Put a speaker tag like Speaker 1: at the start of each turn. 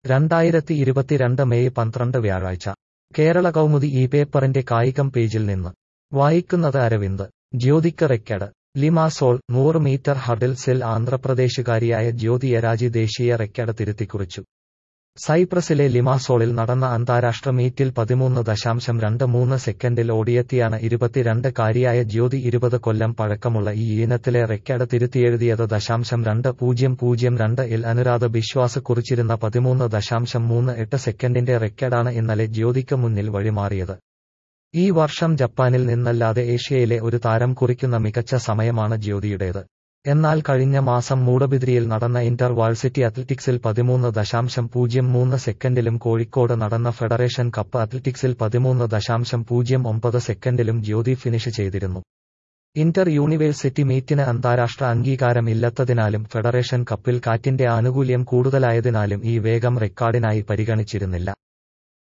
Speaker 1: രണ്ടായിരത്തി ഇരുപത്തിരണ്ട് മെയ് പന്ത്രണ്ട് വ്യാഴാഴ്ച കേരള കൗമുദി ഈ പേപ്പറിന്റെ കായികം പേജിൽ നിന്ന് വായിക്കുന്നത് അരവിന്ദ് ജ്യോതിക്ക് റെക്കഡ് ലിമാസോൾ നൂറ് മീറ്റർ ഹഡിൽസിൽ ആന്ധ്രാപ്രദേശുകാരിയായ ജ്യോതി യരാജി ദേശീയ റെക്കഡ് തിരുത്തിക്കുറിച്ചു സൈപ്രസിലെ ലിമാസോളിൽ നടന്ന അന്താരാഷ്ട്ര മീറ്റിൽ പതിമൂന്ന് ദശാംശം രണ്ട് മൂന്ന് സെക്കൻഡിൽ ഓടിയെത്തിയാണ് ഇരുപത്തിരണ്ട് കാരിയായ ജ്യോതി ഇരുപത് കൊല്ലം പഴക്കമുള്ള ഈ ഇനത്തിലെ റെക്കഡ് തിരുത്തിയെഴുതിയത് ദശാംശം രണ്ട് പൂജ്യം പൂജ്യം രണ്ട് ഇൽ അനുരാധ ബിശ്വാസ് കുറിച്ചിരുന്ന പതിമൂന്ന് ദശാംശം മൂന്ന് എട്ട് സെക്കൻഡിന്റെ റെക്കഡാണ് ഇന്നലെ ജ്യോതിക്ക് മുന്നിൽ വഴിമാറിയത് ഈ വർഷം ജപ്പാനിൽ നിന്നല്ലാതെ ഏഷ്യയിലെ ഒരു താരം കുറിക്കുന്ന മികച്ച സമയമാണ് ജ്യോതിയുടേത് എന്നാൽ കഴിഞ്ഞ മാസം മൂടബിദ്രിയിൽ നടന്ന ഇന്റർ വാൾസിറ്റി അത്ലറ്റിക്സിൽ പതിമൂന്ന് ദശാംശം പൂജ്യം മൂന്ന് സെക്കൻഡിലും കോഴിക്കോട് നടന്ന ഫെഡറേഷൻ കപ്പ് അത്ലറ്റിക്സിൽ പതിമൂന്ന് ദശാംശം പൂജ്യം ഒമ്പത് സെക്കൻഡിലും ജ്യോതി ഫിനിഷ് ചെയ്തിരുന്നു ഇന്റർ യൂണിവേഴ്സിറ്റി മീറ്റിന് അന്താരാഷ്ട്ര അംഗീകാരം ഇല്ലാത്തതിനാലും ഫെഡറേഷൻ കപ്പിൽ കാറ്റിന്റെ ആനുകൂല്യം കൂടുതലായതിനാലും ഈ വേഗം റെക്കോർഡിനായി പരിഗണിച്ചിരുന്നില്ല